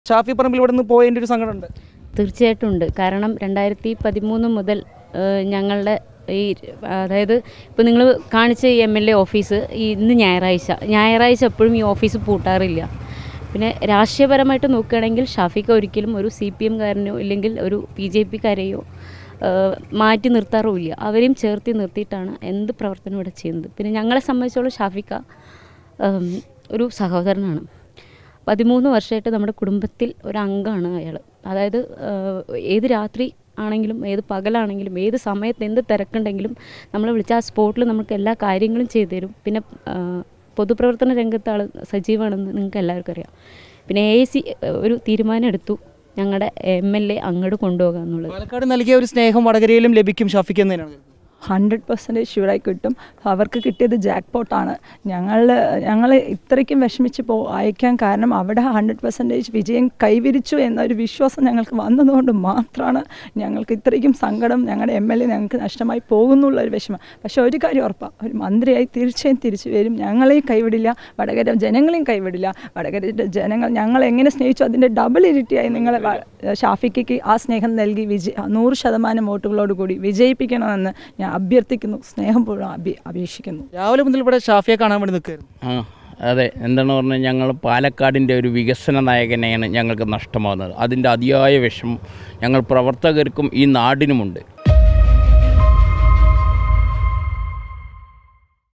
ഷാഫി പറമ്പിൽ ഇവിടെ നിന്ന് പോയതിൻ്റെ ഒരു സങ്കടമുണ്ട് തീർച്ചയായിട്ടും ഉണ്ട് കാരണം രണ്ടായിരത്തി പതിമൂന്ന് മുതൽ ഏഹ്, ഞങ്ങളുടെ ഈ അതായത് ഇപ്പോൾ നിങ്ങൾ കാണിച്ച ഈ എം എൽ എ ഓഫീസ് ഈ ഇന്ന് ഞായറാഴ്ച ഞായറാഴ്ച എപ്പോഴും ഈ ഓഫീസ് പൂട്ടാറില്ല പിന്നെ രാഷ്ട്രീയപരമായിട്ട് നോക്കുകയാണെങ്കിൽ ഷാഫിക്ക ഒരിക്കലും ഒരു സി പി എംകാരനോ ഇല്ലെങ്കിൽ ഒരു ബി ജെ പിക്കാരെയോ മാറ്റി നിർത്താറുമില്ല അവരെയും ചേർത്തി നിർത്തിയിട്ടാണ് എന്ത് പ്രവർത്തനം ഇവിടെ ചെയ്യുന്നത് പിന്നെ ഞങ്ങളെ സംബന്ധിച്ചോളം ഷാഫിക്ക ഉം, ഒരു സഹോദരനാണ് പതിമൂന്ന് വർഷമായിട്ട് നമ്മുടെ കുടുംബത്തിൽ ഒരു അംഗമാണ് അയാൾ അതായത് ആഹ്, ഏത് രാത്രി ആണെങ്കിലും ഏത് പകലാണെങ്കിലും ഏത് സമയത്ത് എന്ത് തിരക്കുണ്ടെങ്കിലും നമ്മളെ വിളിച്ച ആ സ്പോട്ടിൽ നമുക്ക് എല്ലാ കാര്യങ്ങളും ചെയ്തു തരും പിന്നെ ആഹ്, പൊതുപ്രവർത്തന രംഗത്ത് ആൾ സജീവമാണെന്ന് നിങ്ങൾക്ക് എല്ലാവർക്കും അറിയാം പിന്നെ എ സി ഒരു തീരുമാനം എടുത്തു ഞങ്ങളുടെ എം എൽ എ അങ്ങോട്ട് കൊണ്ടുപോകുക എന്നുള്ളത് പാലക്കാട് നൽകിയ ഒരു സ്നേഹം വടകരയിലും ലഭിക്കും ഷാഫിക്ക് എന്ന് തന്നെയാണ് ഹൺഡ്രഡ് പെർസെൻറ്റേജ് ഷുവറായി കിട്ടും അവർക്ക് കിട്ടിയത് ജാക്ക് പോട്ടാണ് ഞങ്ങൾ ഞങ്ങൾ ഇത്രയ്ക്കും വിഷമിച്ച് പോ അയക്കാൻ കാരണം അവിടെ ഹൺഡ്രഡ് പെർസെൻറ്റേജ് വിജയം കൈവരിച്ചു എന്നൊരു വിശ്വാസം ഞങ്ങൾക്ക് വന്നതുകൊണ്ട് മാത്രമാണ് ഞങ്ങൾക്ക് ഇത്രയ്ക്കും സങ്കടം ഞങ്ങളുടെ എം എൽ എ ഞങ്ങൾക്ക് നഷ്ടമായി പോകുന്നുള്ള ഒരു വിഷമം പക്ഷേ ഒരു കാര്യം ഉറപ്പാണ് ഒരു മന്ത്രിയായി തീർച്ചയായും തിരിച്ചു വരും ഞങ്ങളെയും കൈവിടില്ല വടകര ജനങ്ങളെയും കൈവിടില്ല വടകര ജനങ്ങൾ ഞങ്ങൾ എങ്ങനെ സ്നേഹിച്ചു അതിൻ്റെ ഡബിൾ ഇരട്ടിയായി നിങ്ങളെ വ- ഷാഫിക്കയ്ക്ക് ആ സ്നേഹം നൽകി വിജയ നൂറ് ശതമാനം വോട്ടുകളോട് കൂടി വിജയിപ്പിക്കണമെന്ന് ഞാൻ അഭ്യർത്ഥിക്കുന്നു സ്നേഹപൂർവ്വം അഭി അപേക്ഷിക്കുന്നു രാവിലെ മുതൽ ഇവിടെ ഷാഫിയെ കാണാൻ വേണ്ടി നിൽക്കുകയായിരുന്നു ആ അതെ എന്താണ് പറഞ്ഞാൽ ഞങ്ങൾ പാലക്കാടിൻ്റെ ഒരു വികസന നായകനെയാണ് ഞങ്ങൾക്ക് നഷ്ടമാകുന്നത് അതിൻ്റെ അതിയായ വിഷമം ഞങ്ങൾ പ്രവർത്തകർക്കും ഈ നാടിനുമുണ്ട്